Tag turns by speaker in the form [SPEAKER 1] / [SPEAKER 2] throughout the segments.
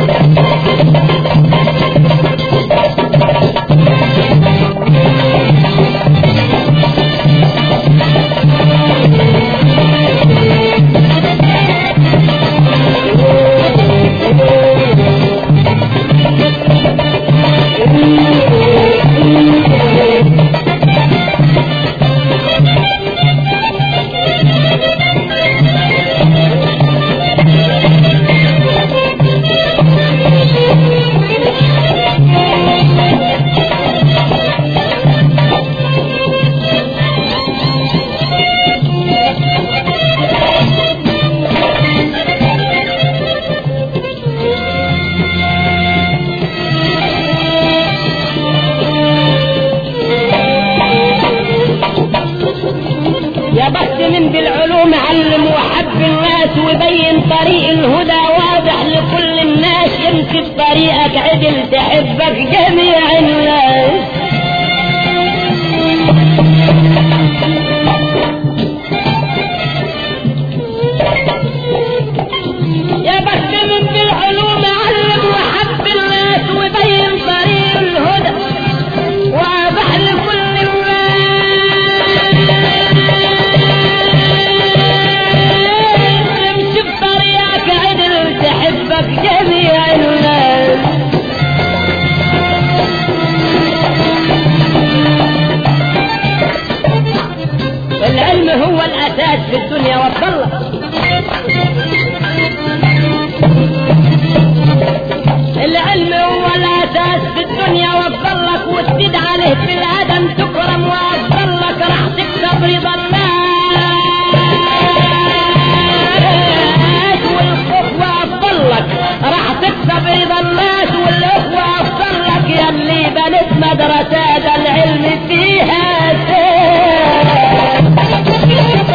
[SPEAKER 1] يا بخت من بالعلوم علم وحب الناس وبين طريق الهدى واضح لكل الناس يمشي بطريقك عدل تحبك جميع الناس يا بخت من بالعلوم علم وحب الناس وبين طريق الهدى واضح لكل الناس امشي بطريقك عدل تحبك جميع الناس العلم هو الأساس في الدنيا والضلة العلم هو الأساس في الدنيا وتضلك وتزيد عليه في العدم تكرم وتضلك راح تكسب رضا الناس والأخوة أفضلك راح تكسب رضا الناس والأخوة أفضلك يا اللي بنت مدرسة ده العلم فيها سير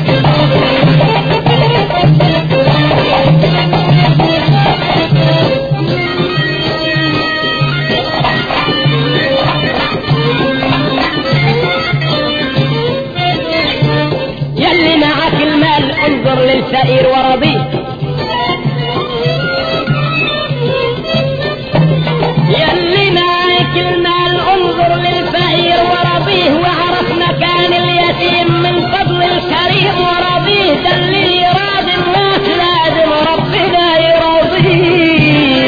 [SPEAKER 1] يلي معك المال انظر للفقير ورضيه يلي معك المال انظر للفقير ورضيه وعرف مكان اليتيم من فضل الكريم ورضيه ده اللي يراضي الناس لازم ربنا يرضيه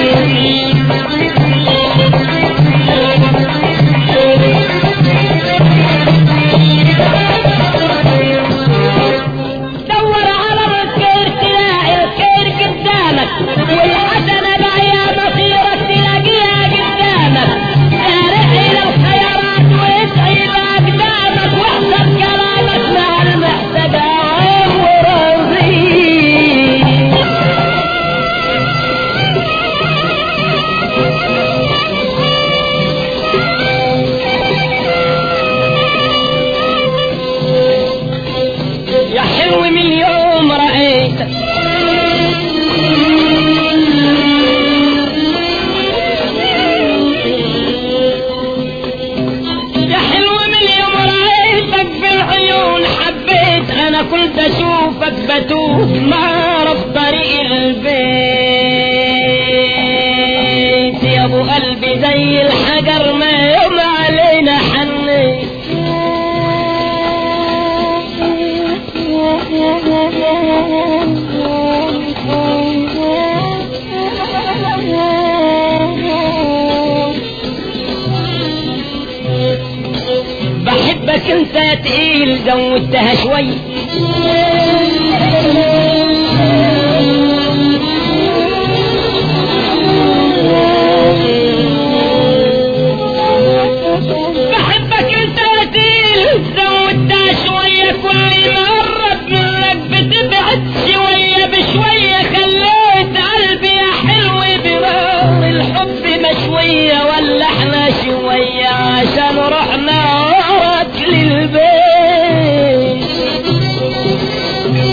[SPEAKER 1] دور على الخير تلاقي الخير قدامك والحسنة بعيا مصيرك تلاقيها قدامك سارع إلى الخيرات واسعي بأقدامك واحسب كلامك مع المحسدين ورضيه يا حلو من اليوم رأيتك يا حلو من اليوم رأيتك بالعيون حبيت أنا كنت أشوفك بتوه ما رب طريق البيت يا أبو قلبي زي الحجر ما يوم علينا حنيت بحبك انت تقيل زودتها شوي بحبك انت تقيل زودتها شوية كل ما قرب منك بتبعد شوية بشوية خليت قلبي يا حلو بنار الحب مشوية ولا احنا شوية عشان رحنا وراك للبيت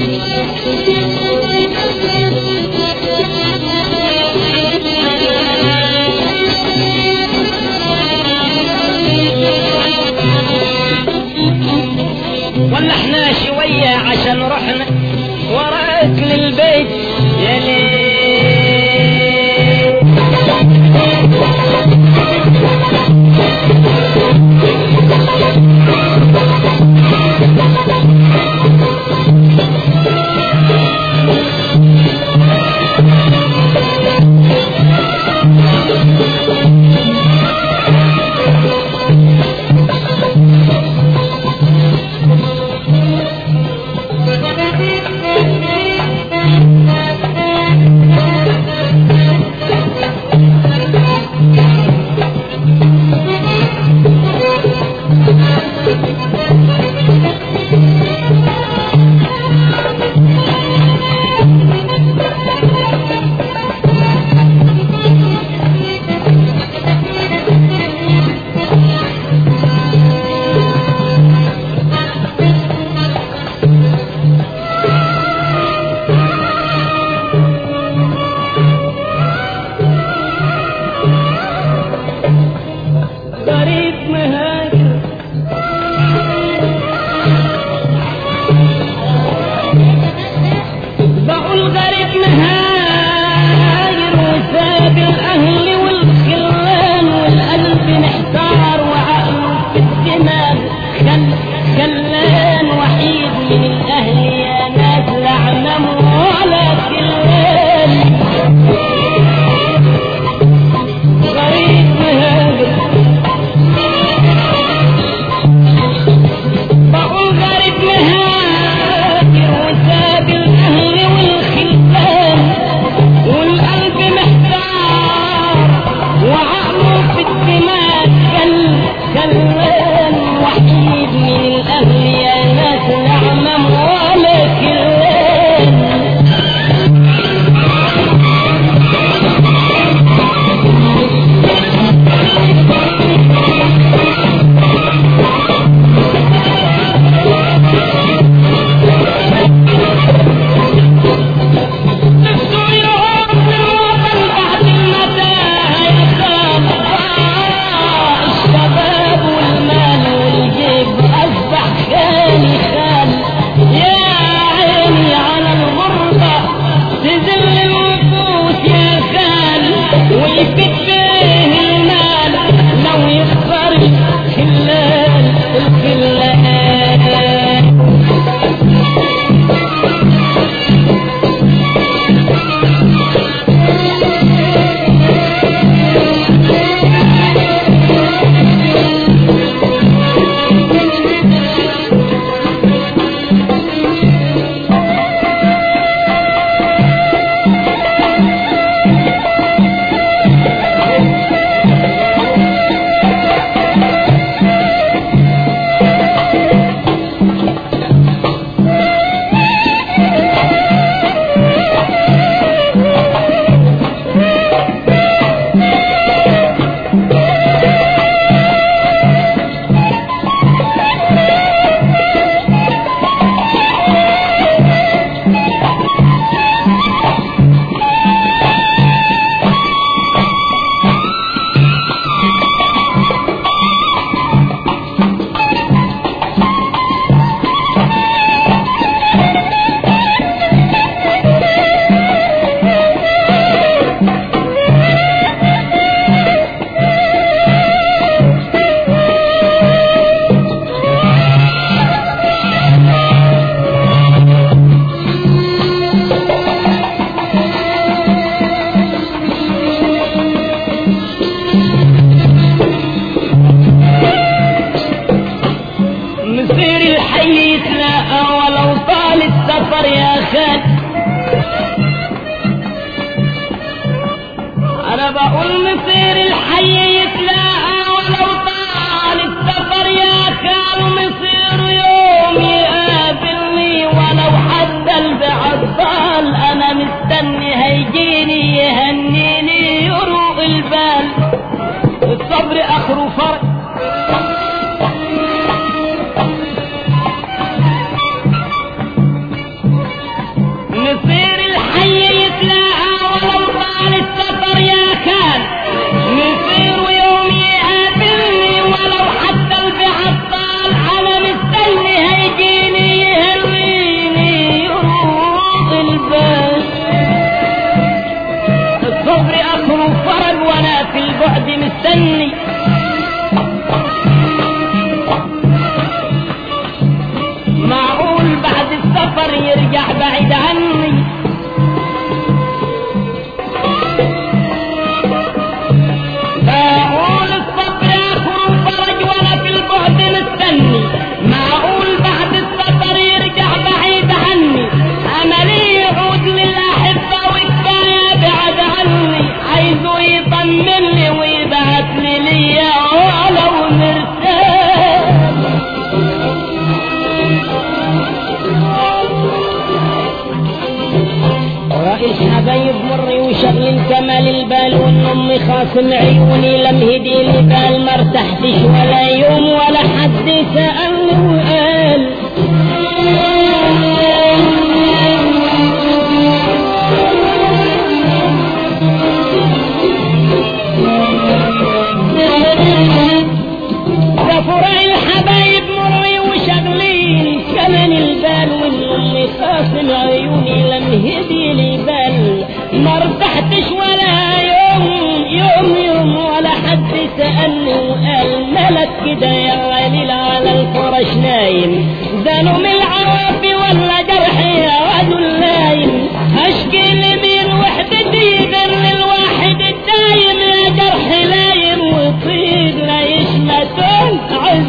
[SPEAKER 1] بقول مصير الحي يتلاقى ولو طال السفر يا كان مصير يوم يقابلني ولو حتى البعد طال انا مستني هيجيني يهنيني يروق البال الصبر اخره فرق مصير الحي يتلاقى ولو طال السفر يا كان مصير يوم يقابلني ولو حتى البعد طال انا مستني هيجيني يهويني يروق البال الصبر اخره فرج وانا في البعد مستني معقول بعد السفر يرجع بعيد عني معقول الصبر اخره فرج وانا في البعد مستني معقول بعد السفر يرجع بعيد عني املي يعود للاحبه وكفايه بعد عني عايزه يطمني ويبعت لي ليا ولو مرتاح رئيس حبايب مري وشغل كمال البال والنم خاصم عيوني لم هدي البال ما ارتحتش ولا يوم ولا حد سألني وقال غفراء الحبايب مري وشغلين كمان البال والنم خاصم عيوني لم هدي لي بال ما ارتحتش ولا يوم يوم يوم ولا حد سألني وقال مالك كده يا غالي على الفرش نايم ده نوم العربي ولا جرحي يا رجل نايم اشكي لمين وحدتي غير الواحد الدايم يا جرحي لايم وطيب لا يشمتون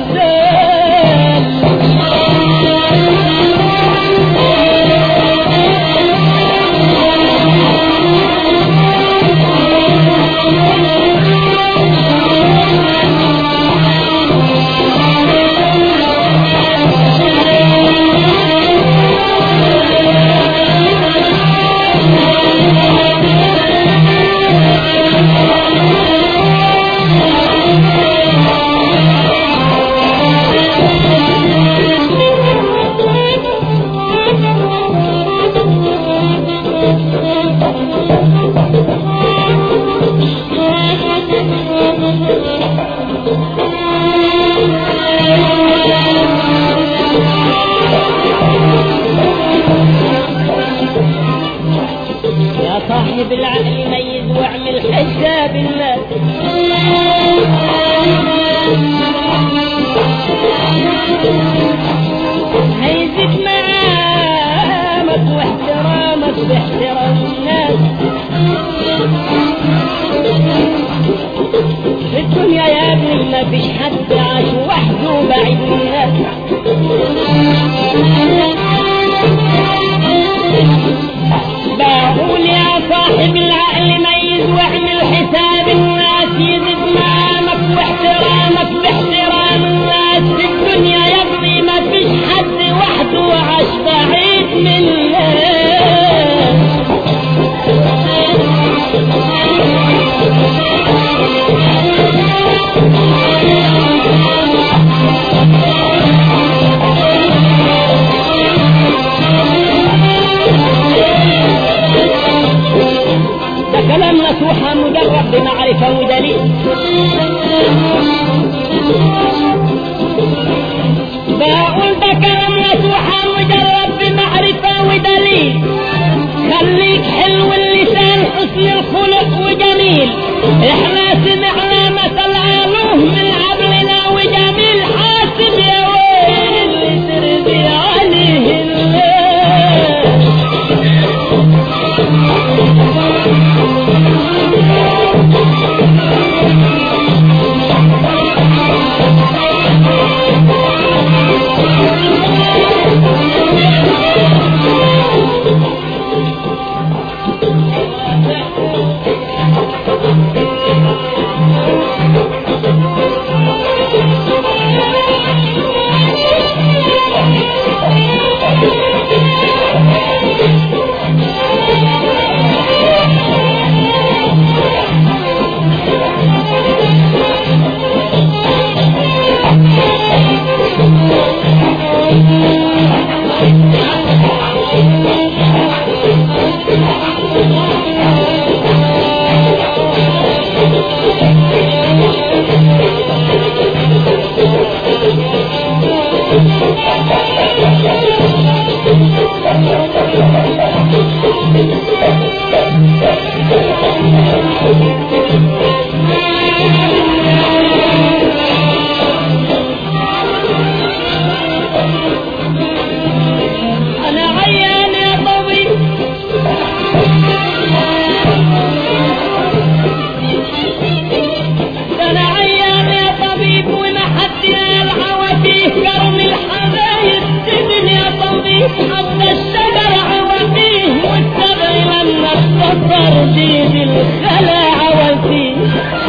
[SPEAKER 1] يا صاحب العقل ميز واعمل حساب الناس هيزيد مقامك واحترامك باحترام الناس في الدنيا يا ابني ما فيش حد عاش وحده بعيد من الناس بقول يا صاحب العقل ميز واعمل حساب الناس يزيد مقامك واحترامك باحترام الناس في الدنيا يقضي ما فيش حد وحده عاش بعيد من الناس ده كلام نصوحة مجرد بمعرفة ودليل بقول ده كلام نصوحة مجرد بمعرفة ودليل خليك حلو اللسان حسن الخلق وجميل احنا سمعنا مثل قالوه من قبلنا وجميل حاسب يا ويل اللي ترضي عليه الله انا عيان يا طبيب ده انا عيان يا طبيب وما حد يلعب فيه كرم الحبايب سجن يا طبيب حتى الشجر عوفيه والسبع لما اتكسر ديد الخلا عوفيه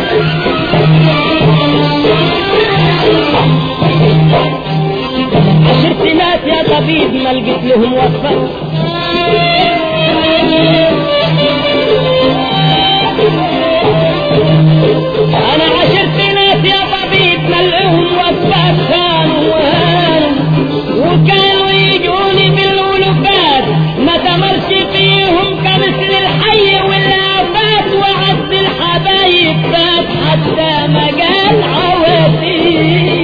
[SPEAKER 1] عشرت ناس يا طبيب ما لقيت لهم وصفة انا عشرت ناس يا طبيب ما لهم وصفة كانوا وهانوا وكانوا يجوني بالولفات ما تمرش فيهم كمثل الحي والآفات وعز الحبايب فات حتى ما قال عواتي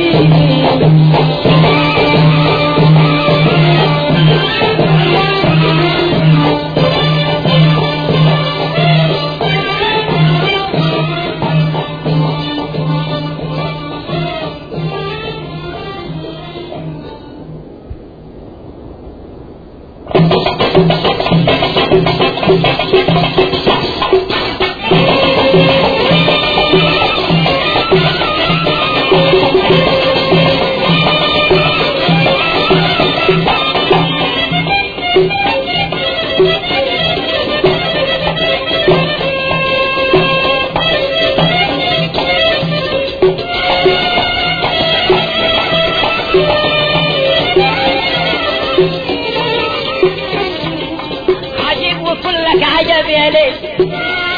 [SPEAKER 1] عجيب وكلك عجب يا ليل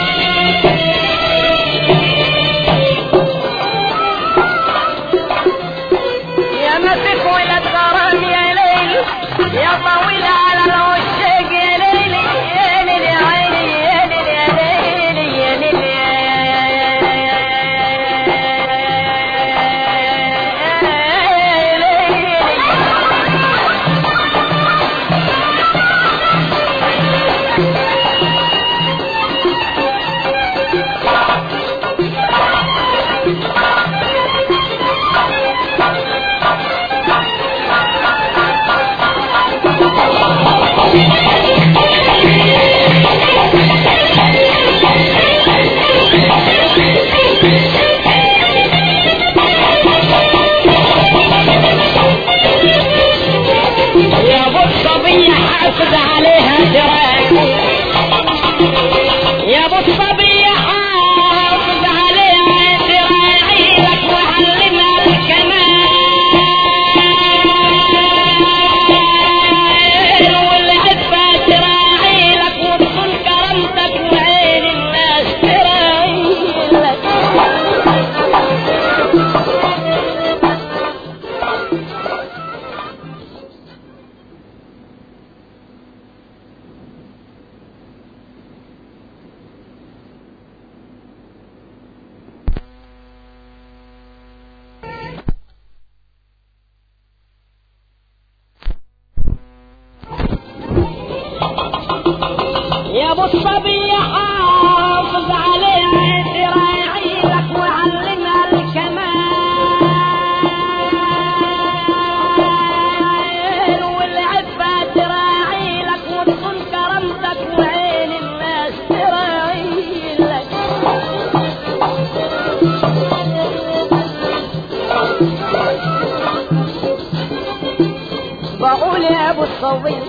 [SPEAKER 1] يا مسك ولد غرام يا ليل يا طويل على العشاق يا ليل يا ليل يا عيني يا ليل يا ليل يا ليل يا ليل يا ابو الصبية حافظ عليها دراعي يا ابو الصبية حافظ عليها دراعي لك وعلمها الكمال والعفة تراعي لك وتصون كرمتك وعين الناس تراعي لك يا ابو الصبي حافظ عليها تراعي لك وعلمها الكمال والعفة تراعي لك وتصون كرمتك وعين الناس تراعي لك بقول يا ابو الصبي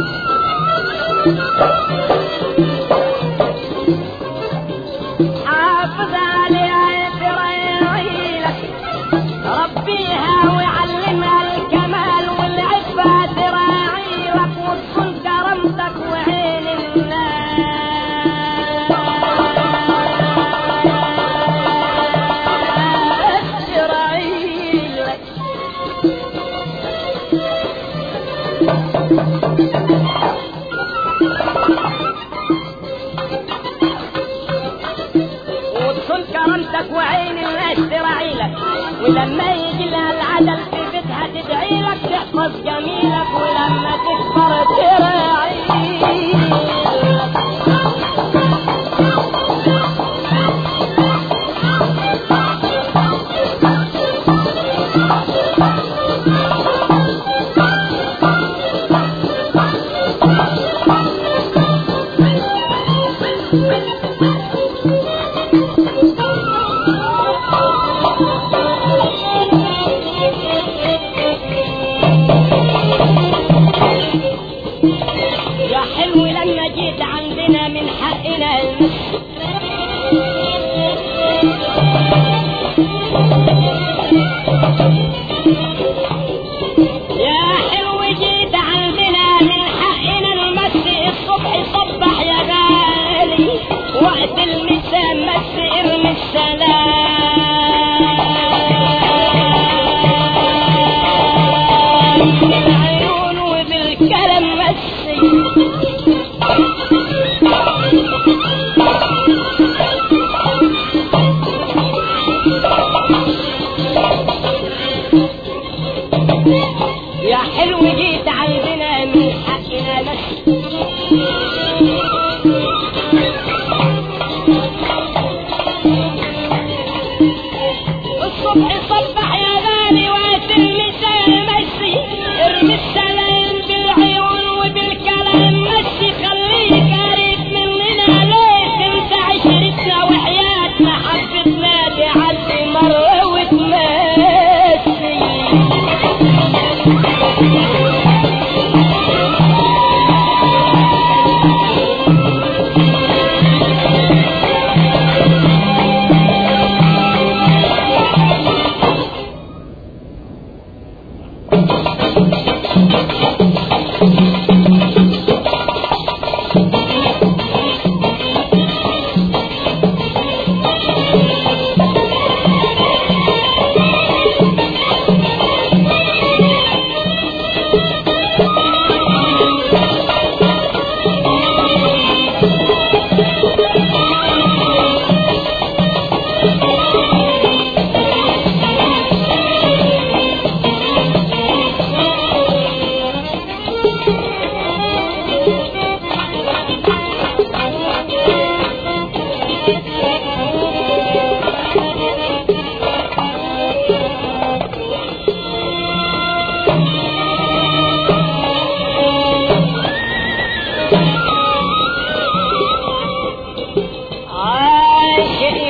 [SPEAKER 1] حافظ عليها تراعي لك ربيها وعلمها الكمال والعفة تراعي لك وتصون كرمتك وعين الناس تراعي لك وتصون كرمتك وعين الناس تراعي لك ولما يجي لها العدل في بيتها تدعي لك تحفظ جميلك ولما تكبر تراعي لك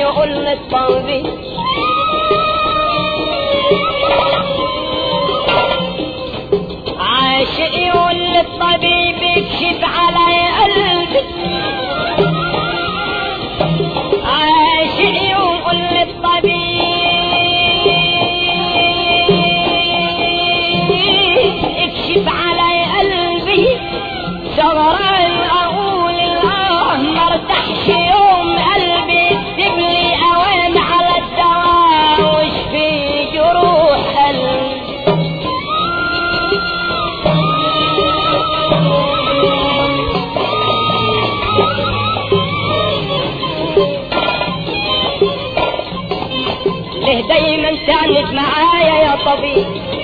[SPEAKER 1] يقول للطبيب عاشق يقول للطبيب اكشف علي قلبي عاشق يقول للطبيب اكشف علي قلبي شغران اقول الاه ما ارتاحش يوم قلبي اكتب لي اوام على الدواء واشفي جروح قلبي ليه دايما تعند معايا يا طبيب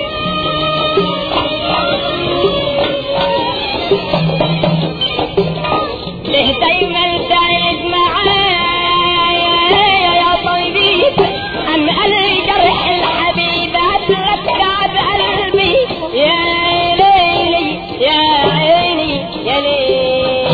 [SPEAKER 1] ليه دايما تعند معايا يا طبيب ام قلبي جرح الحبيب قبلك تعب قلبي يا ليلي يا عيني يا ليلي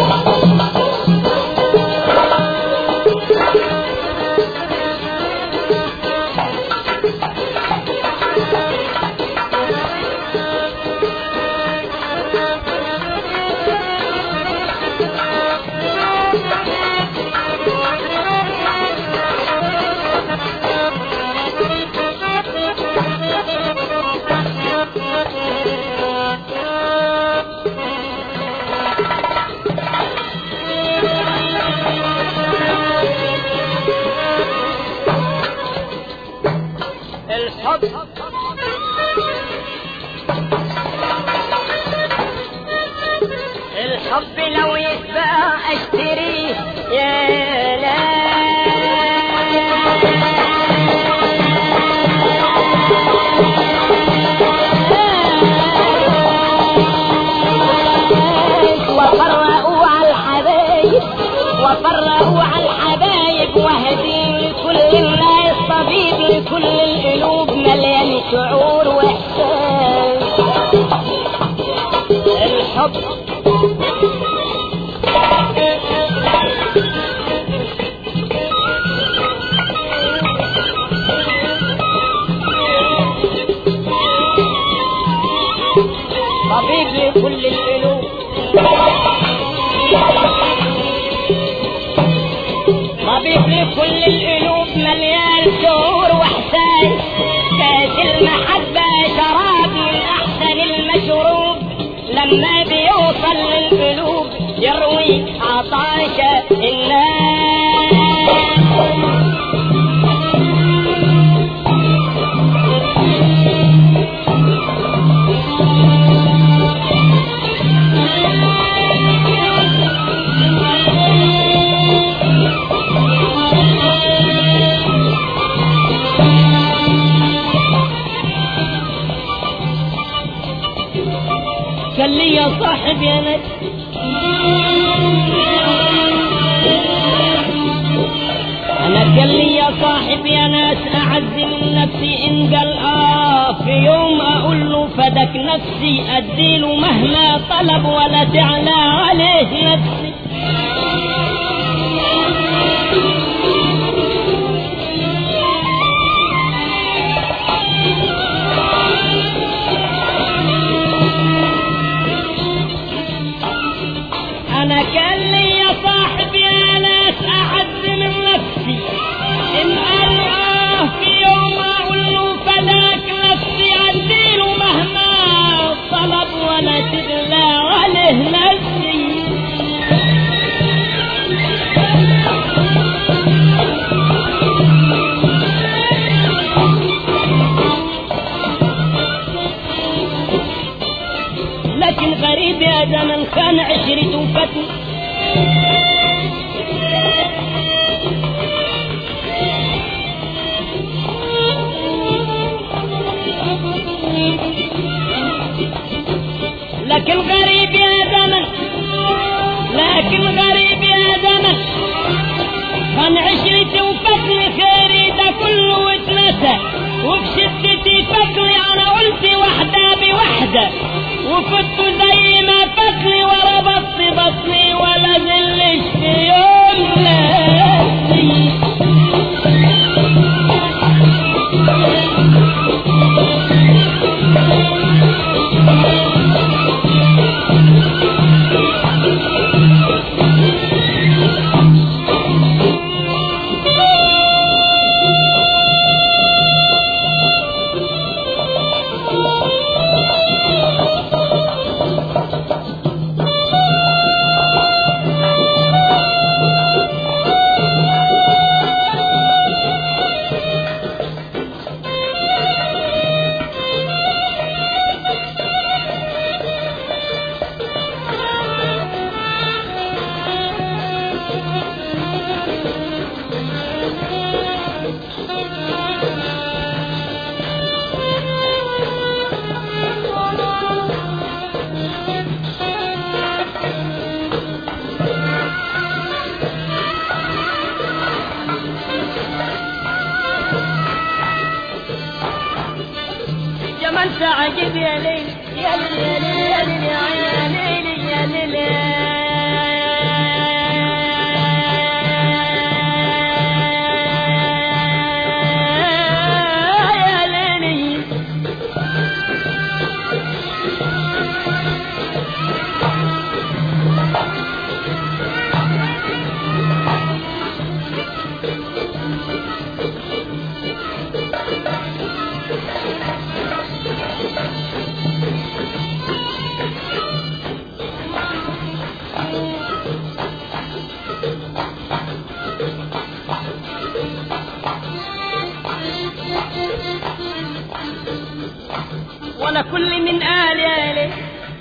[SPEAKER 1] الحب الحب لو يتباع اشتريه يا لا وفرقوا على الحبايب وفرقوا على الحبايب وهدين لكل الناس طبيب لكل القلوب مليان شعور واحساس الحب طبيب لكل القلوب طبيب لكل القلوب مليان شعور واحساس كاس المحبة شراب من احسن المشروب لما بيوصل للقلوب يروي عطاش الناس قال لي يا صاحب يا نجم انا قال لي يا صاحب يا ناس اعز من نفسي ان قال اه في يوم اقول له فدك نفسي اديله مهما طلب ولا تعلى عليه نفسي انا كان لي يا صاحبي يا ناس احد من نفسي ان قال اه في يوم اقول له فداك نفسي اديله مهما طلب ولا تغلى عليه نفسي لكن غريب يا زمن كان عشرته فتن لكن غريب يا زمن لكن غريب يا زمن كان عشرتي وفصلي خيري ده كله واتنسى وبشدتي فصلي انا قلت واحدة بواحدة وكنت زي ما فصلي ورا بطي بطني ولا زلش في يوم ناسي مستعجب يا ليل يا ليل يا ليل يا ليل يا ليل يا ليل يا ليل وانا كل من آل يا ليل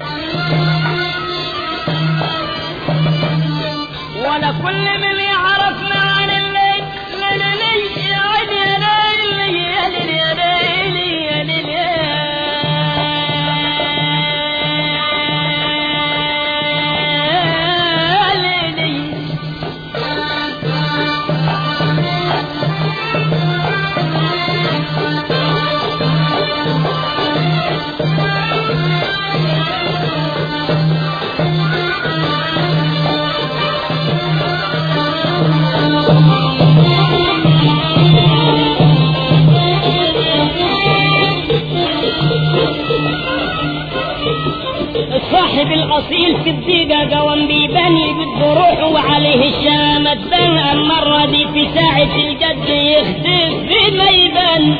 [SPEAKER 1] وانا كل من يعرفنا عن الليل لا لا لا يا عيني يا ليل يا ليل يا ليل يا ليل يا ليل الصاحب الأصيل في الضيقة قوم بيبني بالضروح وعليه الشامة تبان المرة دي في ساعة الجد يختف في ميدان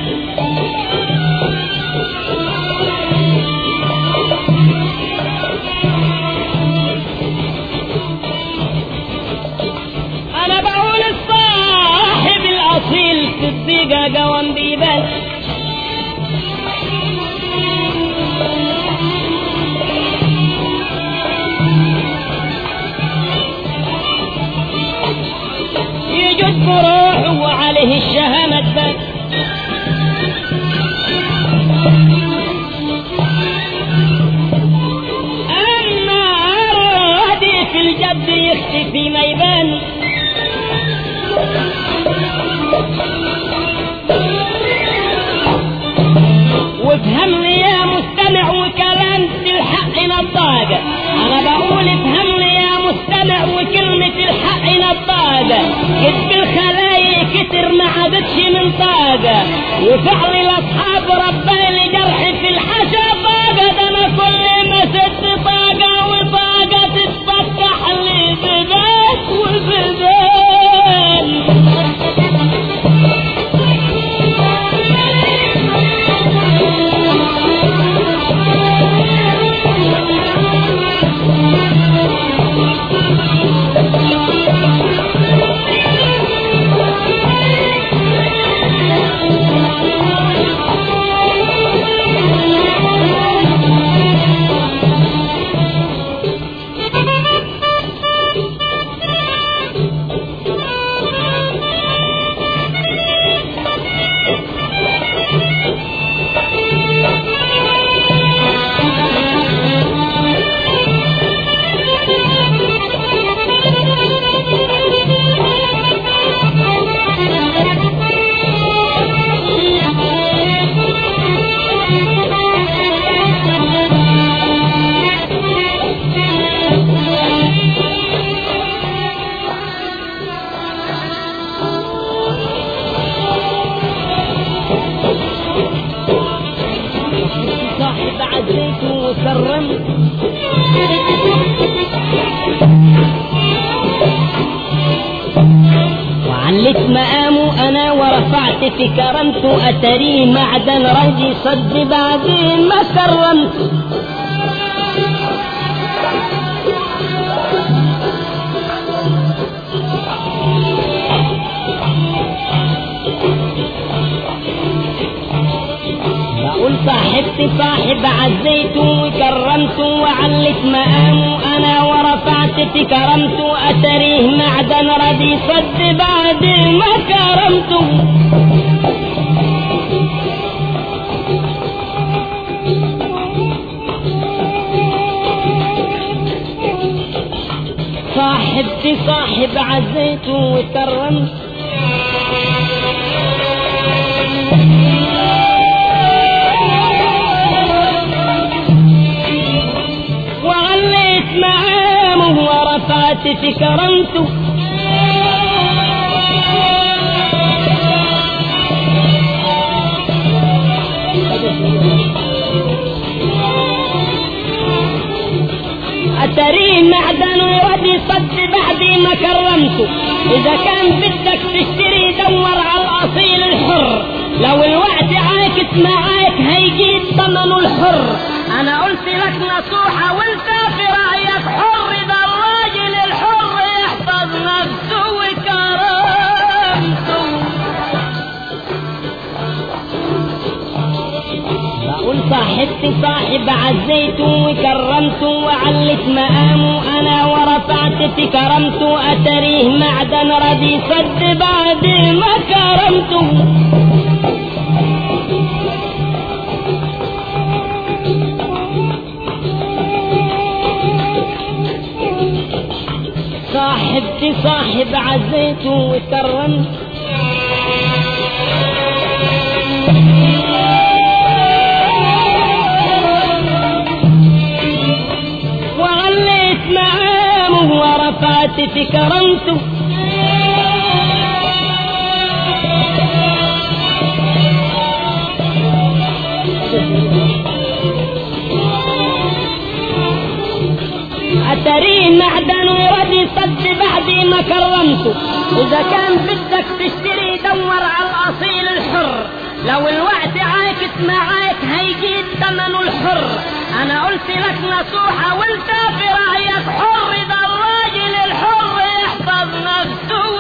[SPEAKER 1] أنا بقول الصاحب الأصيل في الضيقة قوم بيبان يجد بروح وعليه الشهامة تبان أما رادي في الجد يختفي ما يبان وافهمني يا مستمع وكلام الحق نطاقة أنا بقول افهمني يا مستمع وكلمة الحق نطاقة كتب الخلايا كتر ما عادتش من طاقة وفعل الأصحاب رباني جرح في الحشا طاقة ده أنا كل ما ست طاقة وطاقة تتفتح لي ببات وبدان صاحب عزيت وكرمت وعلت مقامه انا ورفعت في كرمته اتريه معدن رجي صد بعدين ما كرمت بقول صاحبتي صاحب عزيته وكرمته وعلت مقامه انا ورفعت في كرمته اتريه معدن ردي صد بعد ما كرمته صاحبتي صاحب عزيته وكرمته ورفعت في كرامته أتريه معدن ويودي صد بعدي ما كرمته إذا كان بدك تشتري دور على الأصيل الحر لو الوقت عاكس معاك هيجيب ثمنه الحر أنا قلت لك نصوحة وانت في رأيك حر ده الراجل الحر يحفظ نفسه وكرامته بقول صاحبتي صاحب عزيته وكرمته وعلت مقامه انا ورفعت في كرمته اتريه معدن ردي صد بعد ما كرمته صاحبتي صاحب عزيته وكرمته وعليت معامه ورفعت في كرمته أتريه معدن وردي صد بعدي ما كرمته إذا كان بدك تشتري دور على الأصيل الحر لو الوقت عاكس معاك هيجيب ثمنه الحر أنا قلت لك نصوحة وانت في رأيك حر ده الراجل الحر يحفظ نفسه